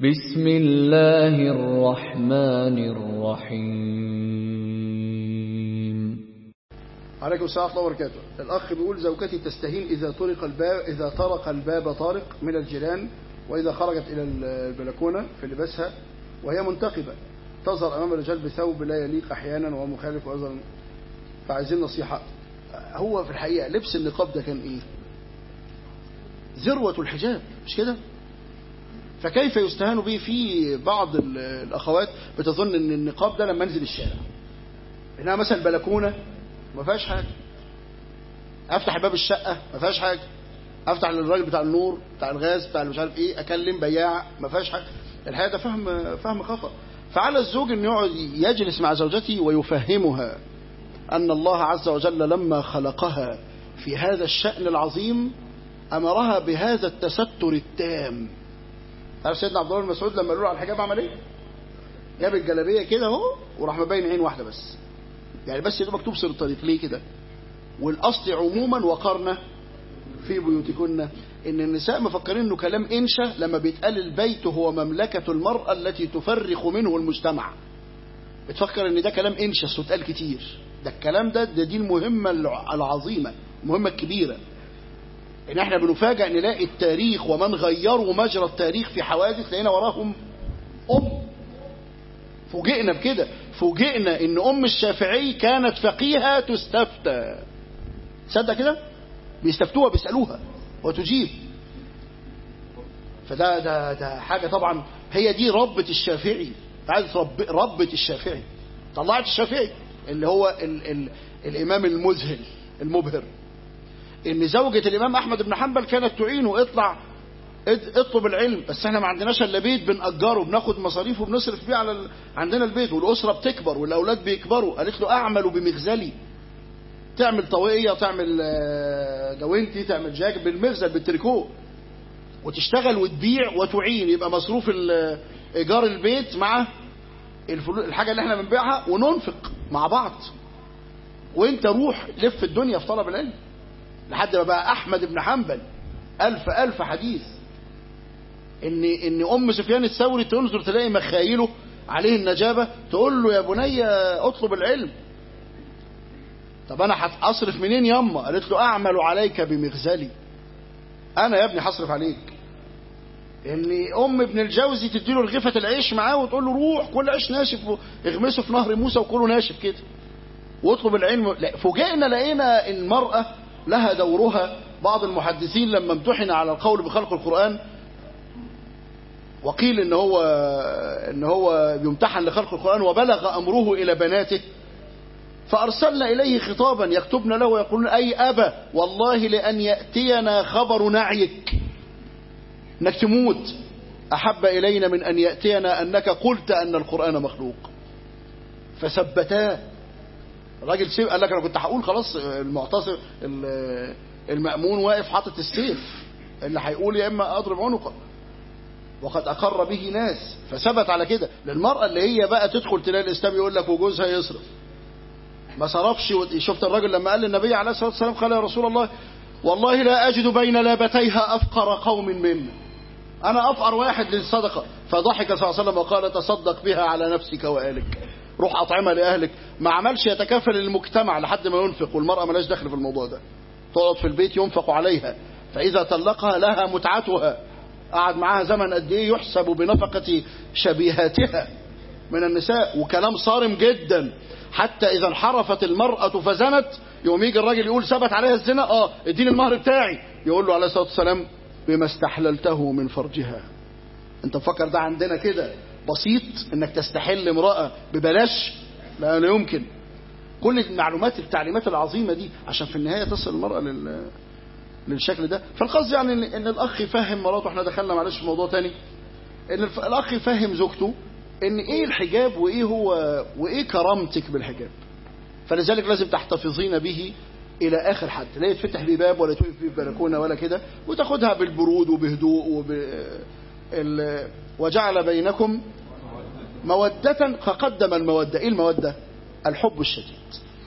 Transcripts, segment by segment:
بسم الله الرحمن الرحيم عليكم السلام ورحمة الله وبركاته الأخ بيقول زوجتي تستهين إذا طرق الباب إذا طرق الباب طارق من الجيران وإذا خرجت إلى البلكونة في لباسها وهي منتقبة تظهر أمام الرجال بثوب لا يليق أحيانا وهو مخالف وأيضا فعايزين نصيحة هو في الحقيقة لبس النقاب ده كان إيه ذروة الحجاب مش كده فكيف يستهان به في بعض الأخوات بتظن أن النقاب ده لما انزل الشارع إنها مثلا بلكونة ما فيهاش حاجة أفتح باب الشقة ما فيهاش حاجة أفتح للراجل بتاع النور بتاع الغاز بتاع مش عارف إيه أكلم بياع ما فيهاش حاجة الحقيقة ده فهم فهم خطأ فعلى الزوج أن يقعد يجلس مع زوجته ويفهمها أن الله عز وجل لما خلقها في هذا الشأن العظيم أمرها بهذا التستر التام عارف سيدنا عبد الله بن مسعود لما قالوا له على الحجاب عمل ايه؟ جاب الجلابيه كده اهو وراح مبين عين واحده بس يعني بس يا دوبك تبصر الطريق ليه كده والاصل عموما وقرنا في بيوتكن ان النساء مفكرين انه كلام انشا لما بيتقال البيت هو مملكه المراه التي تفرخ منه المجتمع بتفكر ان ده كلام انشا اتقال كتير ده الكلام ده ده دي المهمه العظيمه المهمه الكبيره ان احنا بنفاجئ نلاقي التاريخ ومن غيروا مجرى التاريخ في حوادث لقينا وراهم ام فوجئنا بكده فوجئنا ان ام الشافعي كانت فقيهة تستفتى تصدق كده بيستفتوها بيسألوها وتجيب فده ده ده حاجة طبعا هي دي ربة الشافعي عايز رب ربة الشافعي طلعت الشافعي اللي هو ال ال الامام المذهل المبهر ان زوجة الامام احمد بن حنبل كانت تعينه اطلع اطلب العلم بس احنا ما عندناش الا بيت بنأجره بناخد مصاريف وبنصرف بيه على ال... عندنا البيت والاسره بتكبر والاولاد بيكبروا قالت له اعمل بمغزلي تعمل طويقيه تعمل جوينتي تعمل جاك بالمغزل بالتريكو وتشتغل وتبيع وتعين يبقى مصروف ايجار البيت مع الفلو... الحاجه اللي احنا بنبيعها وننفق مع بعض وانت روح لف الدنيا في طلب العلم لحد ما بقى احمد بن حنبل الف الف حديث ان ان ام سفيان الثوري تنظر تلاقي مخايله عليه النجابه تقول له يا بني اطلب العلم طب انا هصرف منين ياما قالت له اعمل عليك بمغزلي انا يا ابني هصرف عليك ان ام ابن الجوزي تديله رغيفه العيش معاه وتقول له روح كل عيش ناشف اغمسه في نهر موسى وكله ناشف كده واطلب العلم لا فوجئنا لقينا المراه لها دورها بعض المحدثين لما امتحن على القول بخلق القرآن وقيل ان هو ان هو يمتحن لخلق القرآن وبلغ امره الى بناته فارسلنا اليه خطابا يكتبن له ويقولون اي ابا والله لان ياتينا خبر نعيك انك تموت احب الينا من ان ياتينا انك قلت ان القرآن مخلوق فثبتاه الراجل سيب قال لك انا كنت هقول خلاص المعتصم المأمون واقف حاطط السيف اللي هيقول يا اما اضرب عنقه وقد اقر به ناس فثبت على كده للمرأة اللي هي بقى تدخل تلاقي الاسلام يقول لك وجوزها يصرف ما صرفش شفت الراجل لما قال للنبي عليه الصلاة والسلام قال يا رسول الله والله لا اجد بين لابتيها افقر قوم منا انا افقر واحد للصدقة فضحك صلى الله عليه وسلم وقال تصدق بها على نفسك واهلك روح اطعمها لاهلك ما عملش يتكافل المجتمع لحد ما ينفق والمرأة ملاش دخل في الموضوع ده تقعد في البيت ينفق عليها فإذا طلقها لها متعتها قعد معاها زمن قد ايه يحسب بنفقة شبيهاتها من النساء وكلام صارم جدا حتى إذا انحرفت المرأة فزنت يوم يجي الراجل يقول ثبت عليها الزنا اه اديني المهر بتاعي يقول له عليه الصلاة والسلام بما استحللته من فرجها انت مفكر ده عندنا كده بسيط انك تستحل امرأة ببلاش لا لا يمكن كل المعلومات التعليمات العظيمة دي عشان في النهاية تصل المرأة لل... للشكل ده فالقصد يعني ان, إن الاخ يفهم مراته احنا دخلنا معلش في موضوع تاني ان الاخ يفهم زوجته ان ايه الحجاب وايه هو وايه كرامتك بالحجاب فلذلك لازم تحتفظين به الى اخر حد لا يتفتح بيه باب ولا توقف بيه بلكونه ولا كده وتاخدها بالبرود وبهدوء وب ال... وجعل بينكم مودة فقدم المودة ايه المودة الحب الشديد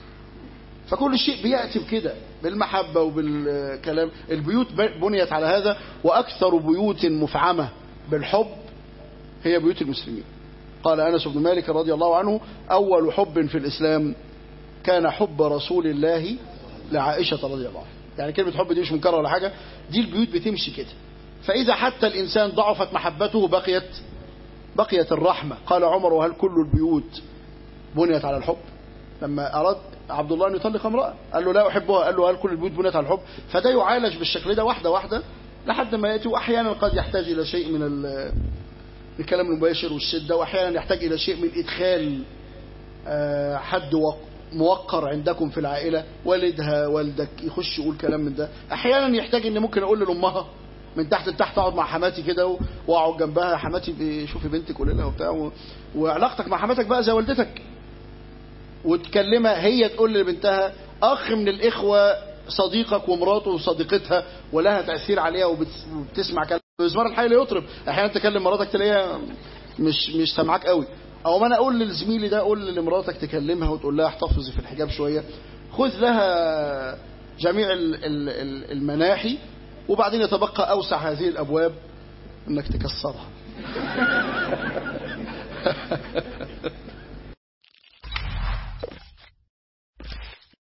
فكل شيء بيأتي بكده بالمحبة وبالكلام البيوت بنيت على هذا وأكثر بيوت مفعمة بالحب هي بيوت المسلمين قال أنس بن مالك رضي الله عنه أول حب في الإسلام كان حب رسول الله لعائشة رضي الله عنها يعني كلمة حب دي مش منكرة ولا حاجة دي البيوت بتمشي كده فإذا حتى الإنسان ضعفت محبته بقيت بقيت الرحمة قال عمر وهل كل البيوت بنيت على الحب لما أراد عبد الله أن يطلق امرأة قال له لا أحبها قال له هل كل البيوت بنيت على الحب فده يعالج بالشكل ده واحدة واحدة لحد ما يأتي وأحيانا قد يحتاج إلى شيء من ال- الكلام المباشر والشدة وأحيانا يحتاج إلى شيء من إدخال آه، حد وق- موقر عندكم في العائلة والدها والدك يخش يقول كلام من ده أحيانا يحتاج إن ممكن أقول لأمها من تحت لتحت اقعد مع حماتي كده و- واقعد جنبها يا حماتي ب- شوفي بنتك قولي لها وبتاع و- وعلاقتك مع حماتك بقى زي والدتك وتكلمها هي تقول لبنتها اخ من الاخوه صديقك ومراته وصديقتها ولها تاثير عليها وبت- وبتسمع كلام بمزمار الحي لا يطرب احيانا تكلم مراتك تلاقيها مش مش سامعاك قوي او ما انا اقول لزميلي ده قول لمراتك تكلمها وتقول لها احتفظي في الحجاب شويه خذ لها جميع ال- ال- ال- المناحي وبعدين يتبقى اوسع هذه الابواب انك تكسرها